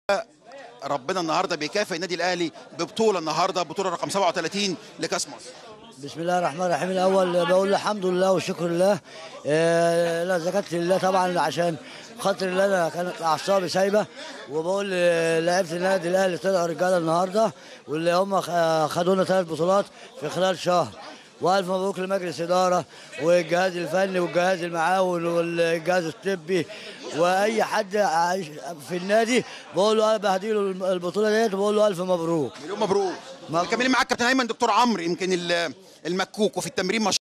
ربنا النهارده بيكافئ النادي الاهلي ببطوله النهارده بطوله رقم 37 لكاس مصر بسم الله الرحمن الرحيم الاول بقول الحمد لله والشكر لله آه، لا زكاة لله طبعا عشان خاطر اللي انا كانت اعصابي سايبه وبقول لعيبه النادي الاهلي طلعوا رجاله النهارده واللي هم خ- خدونا ثلاث بطولات في خلال شهر والف مبروك لمجلس اداره والجهاز الفني والجهاز المعاون والجهاز الطبي واي حد عايش في النادي بقول له انا بهديله البطوله ديت وبقول له الف مبروك مليون مبروك مبروك. كمان معاك كابتن ايمن دكتور عمرو يمكن ال- المكوك وفي التمرين ما